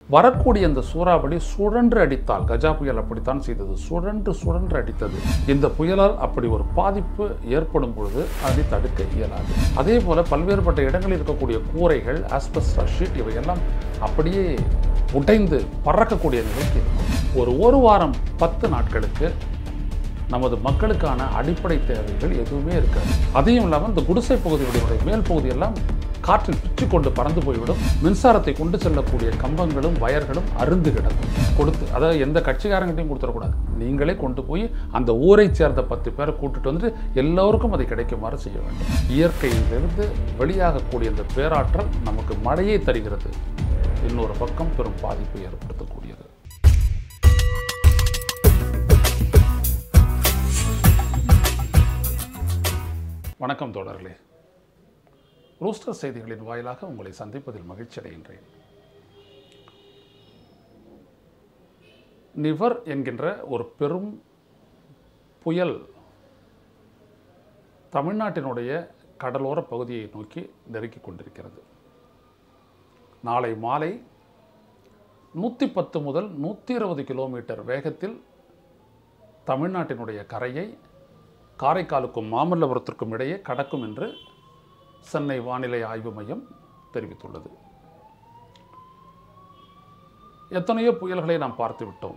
வரக்கூடிய இந்த சூறாவளி சுழன்று அடித்தால் கஜா புயல் அப்படித்தான் செய்தது சுழன்று சுழன்று அடித்தது இந்த புயலால் அப்படி ஒரு பாதிப்பு ஏற்படும் பொழுது அதை தடுக்க இயலாது அதே போல பல்வேறுபட்ட இடங்களில் இருக்கக்கூடிய கூரைகள் ஆஸ்பெஸ்டா ஷீட் இவையெல்லாம் அப்படியே உடைந்து பறக்கக்கூடிய நிலைக்கு இருக்கும் ஒரு ஒரு வாரம் பத்து நாட்களுக்கு நமது மக்களுக்கான அடிப்படை தேவைகள் எதுவுமே இருக்காது அதையும் இல்லாமல் இந்த குடிசை பகுதிகளுடைய மேல் பகுதியெல்லாம் காற்றில் பிச்சு கொண்டு பறந்து போய்விடும் மின்சாரத்தை கொண்டு செல்லக்கூடிய கம்பங்களும் வயர்களும் அருந்து கிடக்கும் கொடுத்து அதாவது எந்த கட்சிக்காரங்கிட்டையும் கொடுத்துடக்கூடாது நீங்களே கொண்டு போய் அந்த ஊரை சேர்ந்த பத்து பேரை கூட்டிட்டு வந்து எல்லோருக்கும் அதை கிடைக்குமாறு செய்ய வேண்டும் இயற்கையிலிருந்து வெளியாகக்கூடிய இந்த பேராற்றல் நமக்கு மழையை தருகிறது இன்னொரு பக்கம் பெரும் பாதிப்பை ஏற்படுத்தக்கூடியது வணக்கம் தோழர்களே ரூஸ்டர் செய்திகளின் வாயிலாக உங்களை சந்திப்பதில் மகிழ்ச்சி அடைகின்றேன் நிவர் என்கின்ற ஒரு பெரும் புயல் தமிழ்நாட்டினுடைய கடலோர பகுதியை நோக்கி நெருக்கிக் கொண்டிருக்கிறது நாளை மாலை நூற்றி பத்து முதல் நூற்றி இருபது கிலோமீட்டர் வேகத்தில் தமிழ்நாட்டினுடைய கரையை காரைக்காலுக்கும் மாமல்லபுரத்திற்கும் இடையே கடக்கும் என்று சென்னை வானிலை ஆய்வு மையம் தெரிவித்துள்ளது எத்தனையோ புயல்களை நாம் பார்த்து விட்டோம்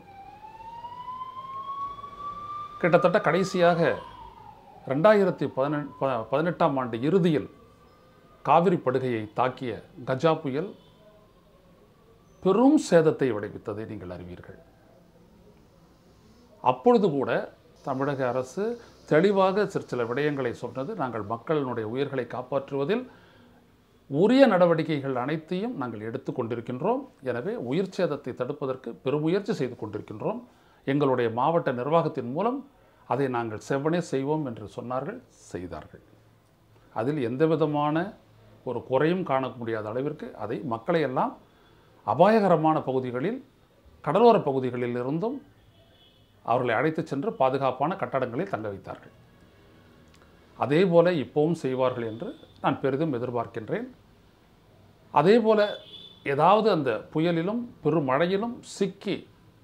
கிட்டத்தட்ட கடைசியாக ரெண்டாயிரத்தி பதினெண் ப- பதினெட்டாம் ஆண்டு இறுதியில் காவிரி படுகையை தாக்கிய கஜா புயல் பெரும் சேதத்தை விளைவித்ததை நீங்கள் அறிவீர்கள் அப்பொழுது கூட தமிழக அரசு தெளிவாக சிறு சில விடயங்களை சொன்னது நாங்கள் மக்களினுடைய உயிர்களை காப்பாற்றுவதில் உரிய நடவடிக்கைகள் அனைத்தையும் நாங்கள் எடுத்து கொண்டிருக்கின்றோம் எனவே உயிர் சேதத்தை தடுப்பதற்கு பெருமுயற்சி செய்து கொண்டிருக்கின்றோம் எங்களுடைய மாவட்ட நிர்வாகத்தின் மூலம் அதை நாங்கள் செவ்வனே செய்வோம் என்று சொன்னார்கள் செய்தார்கள் அதில் எந்த விதமான ஒரு குறையும் காண முடியாத அளவிற்கு அதை மக்களை எல்லாம் அபாயகரமான பகுதிகளில் கடலோர பகுதிகளில் இருந்தும் அவர்களை அழைத்துச் சென்று பாதுகாப்பான கட்டடங்களில் தங்க வைத்தார்கள் அதே போல இப்போவும் செய்வார்கள் என்று நான் பெரிதும் எதிர்பார்க்கின்றேன் அதே போல ஏதாவது அந்த புயலிலும் பெருமழையிலும் சிக்கி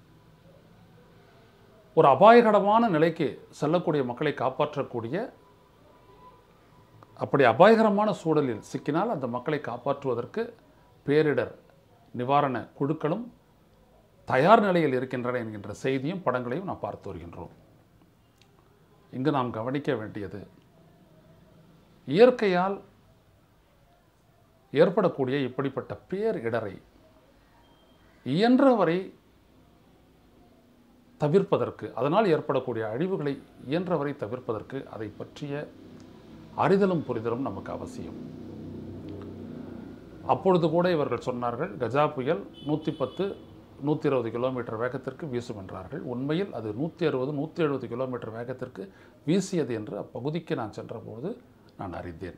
ஒரு அபாயகரமான நிலைக்கு செல்லக்கூடிய மக்களை காப்பாற்றக்கூடிய அப்படி அபாயகரமான சூழலில் சிக்கினால் அந்த மக்களை காப்பாற்றுவதற்கு பேரிடர் நிவாரண குழுக்களும் தயார் நிலையில் இருக்கின்றன என்கின்ற செய்தியும் படங்களையும் நாம் பார்த்து வருகின்றோம் இங்கு நாம் கவனிக்க வேண்டியது இயற்கையால் ஏற்படக்கூடிய இப்படிப்பட்ட பேரிடரை இயன்றவரை தவிர்ப்பதற்கு அதனால் ஏற்படக்கூடிய அழிவுகளை இயன்றவரை தவிர்ப்பதற்கு அதை பற்றிய அறிதலும் புரிதலும் நமக்கு அவசியம் அப்பொழுது கூட இவர்கள் சொன்னார்கள் கஜா புயல் நூற்றி பத்து நூற்றி இருபது கிலோமீட்டர் வேகத்திற்கு வீசும் என்றார்கள் உண்மையில் அது நூற்றி அறுபது நூற்றி எழுபது கிலோமீட்டர் வேகத்திற்கு வீசியது என்று அப்பகுதிக்கு நான் சென்றபோது நான் அறிந்தேன்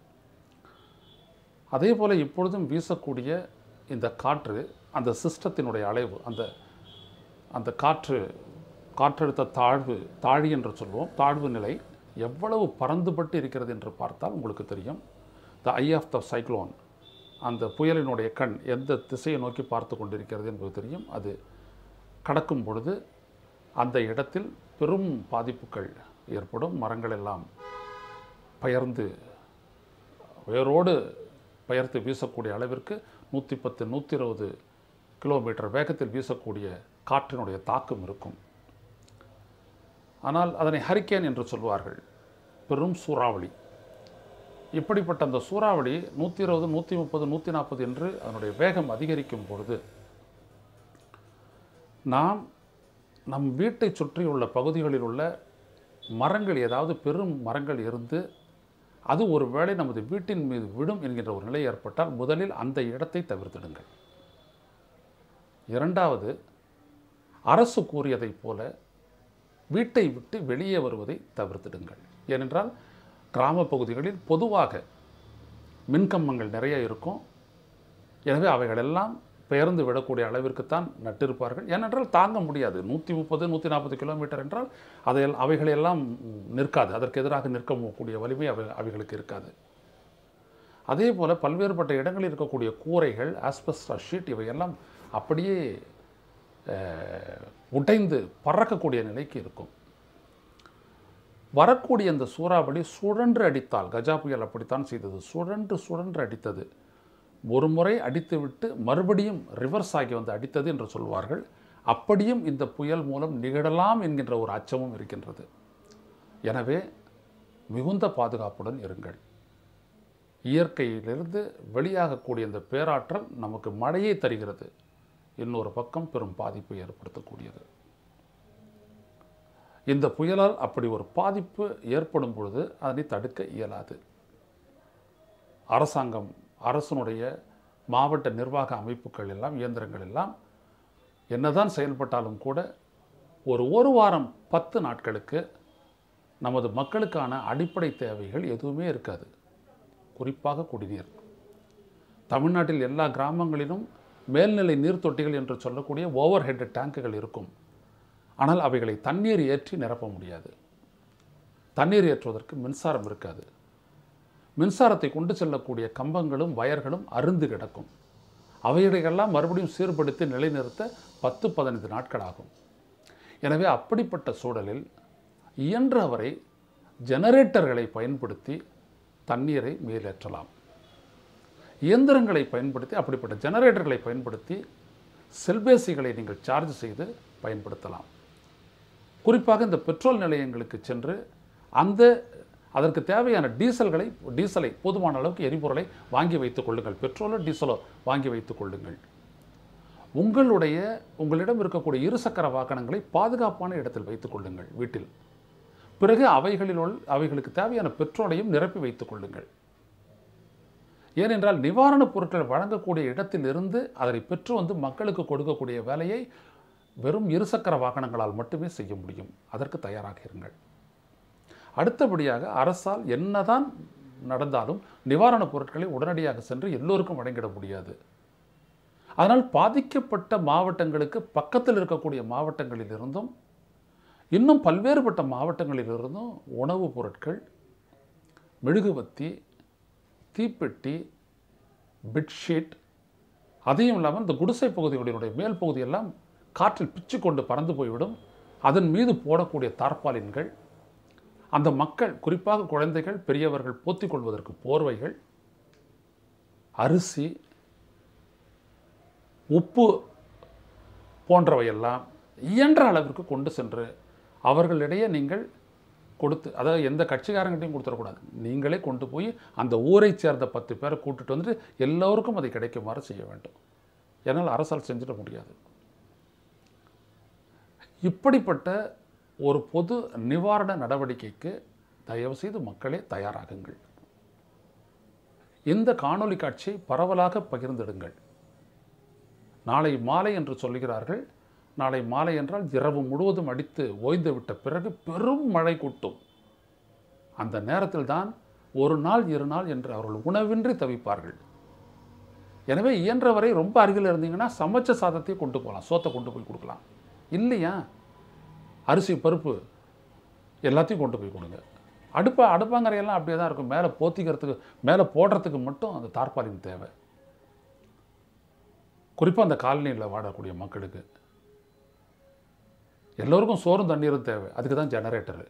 அதே போல இப்பொழுதும் வீசக்கூடிய இந்த காற்று அந்த சிஸ்டத்தினுடைய அளவு அந்த அந்த காற்று காற்றழுத்த தாழ்வு தாழி என்று சொல்வோம் தாழ்வு நிலை எவ்வளவு பறந்துபட்டு இருக்கிறது என்று பார்த்தால் உங்களுக்கு தெரியும் த ஐ ஆஃப் த சைக்ளோன் அந்த புயலினுடைய கண் எந்த திசையை நோக்கி பார்த்து கொண்டிருக்கிறது என்பது தெரியும் அது கடக்கும் பொழுது அந்த இடத்தில் பெரும் பாதிப்புகள் ஏற்படும் மரங்கள் எல்லாம் பெயர்ந்து வேரோடு பெயர்த்து வீசக்கூடிய அளவிற்கு நூற்றி பத்து நூற்றி இருபது கிலோமீட்டர் வேகத்தில் வீசக்கூடிய காற்றினுடைய தாக்கம் இருக்கும் ஆனால் அதனை ஹரிக்கேன் என்று சொல்வார்கள் பெரும் சூறாவளி இப்படிப்பட்ட அந்த சூறாவளி நூற்றி இருபது நூற்றி முப்பது நூற்றி நாற்பது என்று அதனுடைய வேகம் அதிகரிக்கும் பொழுது நாம் நம் வீட்டை சுற்றியுள்ள பகுதிகளில் உள்ள மரங்கள் ஏதாவது பெரும் மரங்கள் இருந்து அது ஒரு வேளை நமது வீட்டின் மீது விடும் என்கின்ற ஒரு நிலை ஏற்பட்டால் முதலில் அந்த இடத்தை தவிர்த்திடுங்கள் இரண்டாவது அரசு கூறியதைப் போல வீட்டை விட்டு வெளியே வருவதை தவிர்த்திடுங்கள் ஏனென்றால் கிராம பகுதிகளில் பொதுவாக மின்கம்பங்கள் நிறைய இருக்கும் எனவே அவைகளெல்லாம் பெயர்ந்து விடக்கூடிய அளவிற்குத்தான் நட்டிருப்பார்கள் ஏனென்றால் தாங்க முடியாது நூற்றி முப்பது நூற்றி நாற்பது கிலோமீட்டர் என்றால் அதை அவைகளெல்லாம் நிற்காது அதற்கு எதிராக நிற்கக்கூடிய வலிமை அவை அவைகளுக்கு இருக்காது அதே போல் பல்வேறுபட்ட இடங்களில் இருக்கக்கூடிய கூரைகள் ஆஸ்பெஸ்டா ஷீட் இவையெல்லாம் அப்படியே அஹ், உடைந்து பறக்கக்கூடிய நிலைக்கு இருக்கும் வரக்கூடிய அந்த சூறாவளி சுழன்று அடித்தால் கஜா புயல் அப்படித்தான் செய்தது சுழன்று சுழன்று அடித்தது ஒரு முறை அடித்துவிட்டு மறுபடியும் ரிவர்ஸ் ஆகி வந்து அடித்தது என்று சொல்வார்கள் அப்படியும் இந்த புயல் மூலம் நிகழலாம் என்கின்ற ஒரு அச்சமும் இருக்கின்றது எனவே மிகுந்த பாதுகாப்புடன் இருங்கள் இயற்கையிலிருந்து வெளியாகக்கூடிய இந்த பேராற்றல் நமக்கு மழையை தருகிறது இன்னொரு பக்கம் பெரும் பாதிப்பை ஏற்படுத்தக்கூடியது இந்த புயலால் அப்படி ஒரு பாதிப்பு ஏற்படும் பொழுது அதனை தடுக்க இயலாது அரசாங்கம் அரசனுடைய மாவட்ட நிர்வாக அமைப்புகள் எல்லாம் இயந்திரங்கள் எல்லாம் என்னதான் செயல்பட்டாலும் கூட ஒரு ஒரு வாரம் பத்து நாட்களுக்கு நமது மக்களுக்கான அடிப்படை தேவைகள் எதுவுமே இருக்காது குறிப்பாக குடிநீர் தமிழ்நாட்டில் எல்லா கிராமங்களிலும் மேல்நிலை நீர் தொட்டிகள் என்று சொல்லக்கூடிய ஓவர் ஹெட் டேங்குகள் இருக்கும் ஆனால் அவைகளை தண்ணீர் ஏற்றி நிரப்ப முடியாது தண்ணீர் ஏற்றுவதற்கு மின்சாரம் இருக்காது மின்சாரத்தை கொண்டு செல்லக்கூடிய கம்பங்களும் வயர்களும் அருந்து கிடக்கும் அவைகளையெல்லாம் மறுபடியும் சீர்படுத்தி நிலைநிறுத்த பத்து பதினைந்து நாட்கள் ஆகும் எனவே அப்படிப்பட்ட சூழலில் இயன்றவரை ஜெனரேட்டர்களை பயன்படுத்தி தண்ணீரை மேலேற்றலாம் இயந்திரங்களை பயன்படுத்தி அப்படிப்பட்ட ஜெனரேட்டர்களை பயன்படுத்தி செல்பேசிகளை நீங்கள் சார்ஜ் செய்து பயன்படுத்தலாம் குறிப்பாக இந்த பெட்ரோல் நிலையங்களுக்கு சென்று அந்த அதற்கு தேவையான டீசல்களை டீசலை போதுமான அளவுக்கு எரிபொருளை வாங்கி வைத்துக் கொள்ளுங்கள் பெட்ரோலோ டீசலோ வாங்கி வைத்துக் கொள்ளுங்கள் உங்களுடைய உங்களிடம் இருக்கக்கூடிய இருசக்கர வாகனங்களை பாதுகாப்பான இடத்தில் வைத்துக் கொள்ளுங்கள் வீட்டில் பிறகு அவைகளில் உள்ள அவைகளுக்கு தேவையான பெட்ரோலையும் நிரப்பி வைத்துக் கொள்ளுங்கள் ஏனென்றால் நிவாரணப் பொருட்கள் வழங்கக்கூடிய இடத்தில் இருந்து அதனை பெற்று வந்து மக்களுக்கு கொடுக்கக்கூடிய வேலையை வெறும் இருசக்கர வாகனங்களால் மட்டுமே செய்ய முடியும் அதற்கு தயாராக இருங்கள் அடுத்தபடியாக அரசால் என்னதான் நடந்தாலும் நிவாரணப் பொருட்களை உடனடியாக சென்று எல்லோருக்கும் வழங்கிட முடியாது அதனால் பாதிக்கப்பட்ட மாவட்டங்களுக்கு பக்கத்தில் இருக்கக்கூடிய மாவட்டங்களிலிருந்தும் இன்னும் பல்வேறுபட்ட மாவட்டங்களிலிருந்தும் உணவுப் பொருட்கள் மெழுகுவத்தி தீப்பெட்டி பெட்ஷீட் அதையும் இல்லாமல் இந்த குடிசை பகுதிகளினுடைய மேல் பகுதியெல்லாம் காற்றில் பிச்சு கொண்டு பறந்து போய்விடும் அதன் மீது போடக்கூடிய தார்பாலின்கள் அந்த மக்கள் குறிப்பாக குழந்தைகள் பெரியவர்கள் போத்திக் கொள்வதற்கு போர்வைகள் அரிசி உப்பு போன்றவையெல்லாம் இயன்ற அளவிற்கு கொண்டு சென்று அவர்களிடையே நீங்கள் கொடுத்து அதாவது எந்த கட்சிக்காரங்கிட்டையும் கொடுத்துடக்கூடாது நீங்களே கொண்டு போய் அந்த ஊரைச் சேர்ந்த பத்து பேரை கூட்டிட்டு வந்துட்டு எல்லோருக்கும் அது கிடைக்குமாறு செய்ய வேண்டும் என்னால் அரசால் செஞ்சிட முடியாது இப்படிப்பட்ட ஒரு பொது நிவாரண நடவடிக்கைக்கு தயவுசெய்து மக்களே தயாராகுங்கள் இந்த காணொளி காட்சியை பரவலாக பகிர்ந்திடுங்கள் நாளை மாலை என்று சொல்கிறார்கள் நாளை மாலை என்றால் இரவு முழுவதும் அடித்து ஓய்ந்து விட்ட பிறகு பெரும் மழை கூட்டும் அந்த நேரத்தில் தான் ஒரு நாள் இரு நாள் என்று அவர்கள் உணவின்றி தவிப்பார்கள் எனவே இயன்றவரை ரொம்ப அருகில் இருந்தீங்கன்னா சமைச்ச சாதத்தை கொண்டு போகலாம் சோத்தை கொண்டு போய் கொடுக்கலாம் இல்லையா அரிசி பருப்பு எல்லாத்தையும் கொண்டு போய் கொடுங்க அடுப்பா அடுப்பாங்கரையெல்லாம் அப்படியே தான் இருக்கும் மேலே போத்திக்கிறதுக்கு மேலே போடுறதுக்கு மட்டும் அந்த தார்பாலின் தேவை குறிப்பாக அந்த காலனியில் வாழக்கூடிய மக்களுக்கு எல்லோருக்கும் சோறும் தண்ணீரும் தேவை அதுக்கு தான் ஜெனரேட்டரு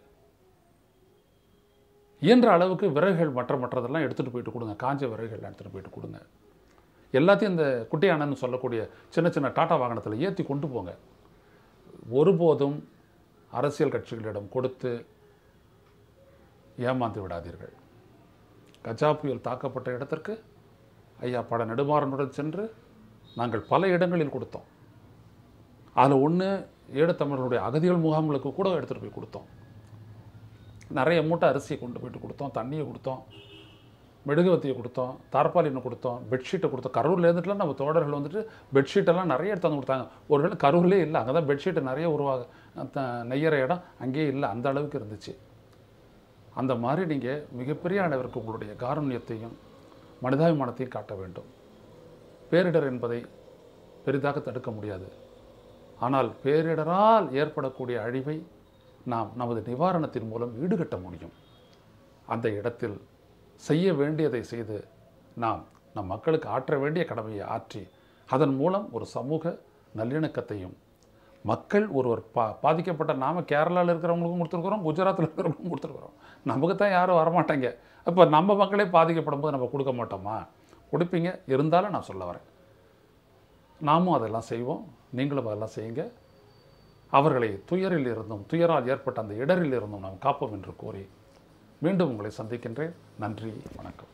இயன்ற அளவுக்கு விறகுகள் மற்ற மற்றதெல்லாம் எடுத்துகிட்டு போயிட்டு கொடுங்க காஞ்ச விறகுகள் எடுத்துகிட்டு போயிட்டு கொடுங்க எல்லாத்தையும் இந்த குட்டியானன்னு சொல்லக்கூடிய சின்ன சின்ன டாட்டா வாகனத்தில் ஏற்றி கொண்டு போங்க ஒருபோதும் அரசியல் கட்சிகளிடம் கொடுத்து ஏமாந்து விடாதீர்கள் கஜா புயல் தாக்கப்பட்ட இடத்திற்கு ஐயா பட நெடுமாறனுடன் சென்று நாங்கள் பல இடங்களில் கொடுத்தோம் அதில் ஒன்று ஈழத்தமிழர்களுடைய அகதிகள் முகாம்களுக்கு கூட எடுத்துகிட்டு போய் கொடுத்தோம் நிறைய மூட்டை அரிசியை கொண்டு போயிட்டு கொடுத்தோம் தண்ணியை கொடுத்தோம் மெழுகுவத்தியை கொடுத்தோம் தார்பாலினை கொடுத்தோம் பெட்ஷீட்டை கொடுத்தோம் கரூரில் இருந்துட்டுலாம் நம்ம தோழர்கள் வந்துட்டு பெட்ஷீட்டெல்லாம் நிறைய எடுத்து வந்து கொடுத்தாங்க ஒருவேளை கரூர்லேயே இல்லை அங்கே தான் பெட்ஷீட்டு நிறைய உருவாக த- நெய்யற இடம் அங்கேயே இல்லை அந்த அளவுக்கு இருந்துச்சு அந்த மாதிரி நீங்கள் மிகப்பெரிய அளவிற்கு உங்களுடைய காருண்யத்தையும் மனிதாபிமானத்தையும் காட்ட வேண்டும் பேரிடர் என்பதை பெரிதாக தடுக்க முடியாது ஆனால் பேரிடரால் ஏற்படக்கூடிய அழிவை நாம் நமது நிவாரணத்தின் மூலம் ஈடுகட்ட முடியும் அந்த இடத்தில் செய்ய வேண்டியதை செய்து நாம் நம் மக்களுக்கு ஆற்ற வேண்டிய கடமையை ஆற்றி அதன் மூலம் ஒரு சமூக நல்லிணக்கத்தையும் மக்கள் ஒருவர் பா பாதிக்கப்பட்ட நாம கேரளாவில் இருக்கிறவங்களுக்கும் கொடுத்துருக்குறோம் குஜராத்தில் இருக்கிறவங்களுக்கும் கொடுத்துருக்குறோம் நமக்கு தான் யாரும் வரமாட்டாங்க அப்போ நம்ம மக்களே பாதிக்கப்படும் போது நம்ம கொடுக்க மாட்டோமா கொடுப்பீங்க இருந்தாலும் நான் சொல்ல வரேன் நாமும் அதெல்லாம் செய்வோம் நீங்களும் அதெல்லாம் செய்யுங்க அவர்களை துயரில் இருந்தும் துயரால் ஏற்பட்ட அந்த இடரில் இருந்தும் நாம் காப்போம் என்று கூறி மீண்டும் உங்களை சந்திக்கின்றேன் நன்றி வணக்கம்